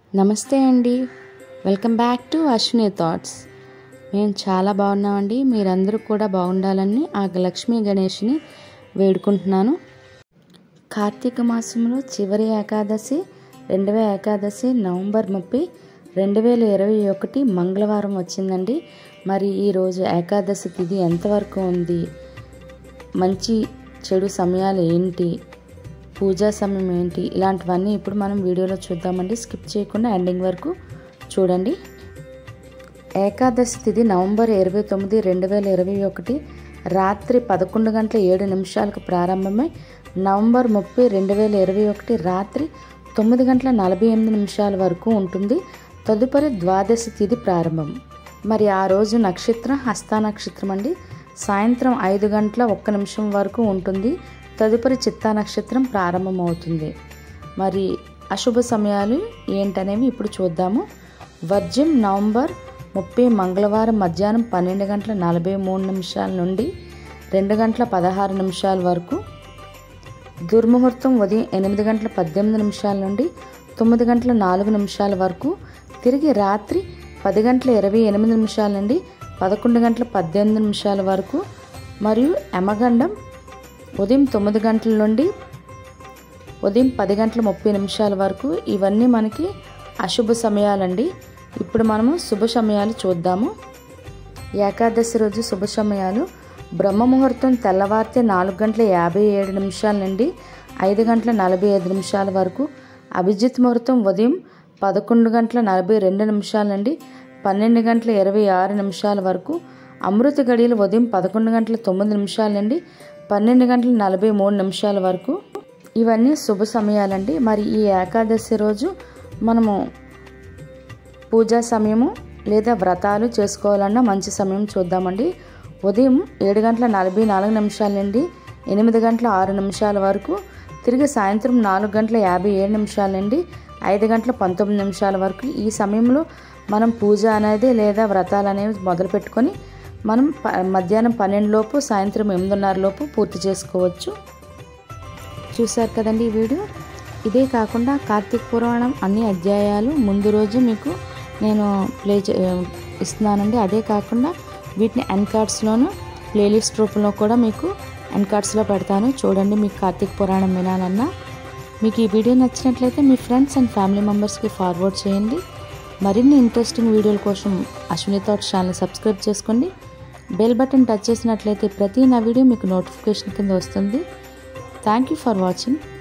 నమస్తే అండి welcome back to Ashwini thoughts మేము చాలా బాగున్నామండి మీరందరూ కూడా బాగుండాలని ఆ లక్ష్మీ గణేష్ని వేడుకుంటున్నాను కార్తీక మాసంలో చివరి ఏకాదశి రెండవ ఏకాదశి నవంబర్ ముప్పై రెండు వేల ఇరవై ఒకటి మంగళవారం వచ్చిందండి మరి ఈరోజు ఏకాదశి తిథి ఎంతవరకు ఉంది మంచి చెడు సమయాలు ఏంటి పూజా సమయం ఏంటి ఇలాంటివన్నీ ఇప్పుడు మనం వీడియోలో చూద్దామండి స్కిప్ చేయకుండా ఎండింగ్ వరకు చూడండి ఏకాదశి తిథి నవంబర్ ఇరవై తొమ్మిది రెండు వేల ఇరవై ఒకటి రాత్రి పదకొండు గంటల ఏడు నిమిషాలకు ప్రారంభమై నవంబర్ ముప్పై రెండు వేల ఇరవై ఒకటి రాత్రి తొమ్మిది గంటల నలభై ఎనిమిది నిమిషాల వరకు ఉంటుంది తదుపరి ద్వాదశి తిథి ప్రారంభం మరి ఆ రోజు నక్షత్రం హస్త నక్షత్రం అండి సాయంత్రం ఐదు గంటల ఒక్క నిమిషం వరకు ఉంటుంది తదుపరి చిత్తా నక్షత్రం ప్రారంభమవుతుంది మరి అశుభ సమయాలు ఏంటనేవి ఇప్పుడు చూద్దాము వర్జం నవంబర్ ముప్పై మంగళవారం మధ్యాహ్నం పన్నెండు గంటల నలభై మూడు నిమిషాల నుండి రెండు గంటల పదహారు నిమిషాల వరకు దుర్ముహూర్తం ఉదయం ఎనిమిది గంటల పద్దెనిమిది నిమిషాల నుండి తొమ్మిది గంటల నాలుగు నిమిషాల వరకు తిరిగి రాత్రి పది గంటల ఇరవై ఎనిమిది నిమిషాల నుండి పదకొండు గంటల పద్దెనిమిది నిమిషాల వరకు మరియు యమగండం ఉదయం తొమ్మిది గంటల నుండి ఉదయం పది గంటల ముప్పై నిమిషాల వరకు ఇవన్నీ మనకి అశుభ సమయాలండి ఇప్పుడు మనము శుభ సమయాలు చూద్దాము ఏకాదశి రోజు శుభ సమయాలు బ్రహ్మ ముహూర్తం తెల్లవారితే నాలుగు గంటల యాభై ఏడు నిమిషాల నుండి ఐదు గంటల నలభై ఐదు నిమిషాల వరకు అభిజిత్ ముహూర్తం ఉదయం పదకొండు గంటల నలభై రెండు నిమిషాల నుండి పన్నెండు గంటల ఇరవై ఆరు నిమిషాల వరకు అమృత గడియలు ఉదయం పదకొండు గంటల తొమ్మిది నిమిషాల నుండి పన్నెండు గంటల నలభై మూడు నిమిషాల వరకు ఇవన్నీ శుభ సమయాలండి మరి ఈ ఏకాదశి రోజు మనము పూజా సమయము లేదా వ్రతాలు చేసుకోవాలన్నా మంచి సమయం చూద్దామండి ఉదయం ఏడు గంటల నలభై నాలుగు నిమిషాల నుండి ఎనిమిది గంటల ఆరు నిమిషాల వరకు తిరిగి సాయంత్రం నాలుగు గంటల యాభై ఏడు నిమిషాల నుండి ఐదు గంటల పంతొమ్మిది నిమిషాల వరకు ఈ సమయంలో మనం పూజ అనేది లేదా వ్రతాలు అనేవి మొదలు పెట్టుకొని మనం ప మధ్యాహ్నం పన్నెండు లోపు సాయంత్రం ఎనిమిదిన్నర లోపు పూర్తి చేసుకోవచ్చు చూశారు కదండి ఈ వీడియో ఇదే కాకుండా కార్తీక పురాణం అన్ని అధ్యాయాలు ముందు రోజు మీకు నేను ప్లే ఇస్తున్నానండి అదే కాకుండా వీటిని ఎన్ కార్డ్స్లోను ప్లేలిస్ట్ రూపంలో కూడా మీకు ఎన్ కార్డ్స్లో పెడతాను చూడండి మీకు కార్తీక పురాణం వినాలన్నా మీకు ఈ వీడియో నచ్చినట్లయితే మీ ఫ్రెండ్స్ అండ్ ఫ్యామిలీ మెంబర్స్కి ఫార్వర్డ్ చేయండి మరిన్ని ఇంట్రెస్టింగ్ వీడియోల కోసం అశ్విని థాట్ ఛానల్ సబ్స్క్రైబ్ చేసుకోండి బెల్ బటన్ టచ్ చేసినట్లయితే ప్రతి నా వీడియో మీకు నోటిఫికేషన్ కింద వస్తుంది థ్యాంక్ యూ ఫర్ వాచింగ్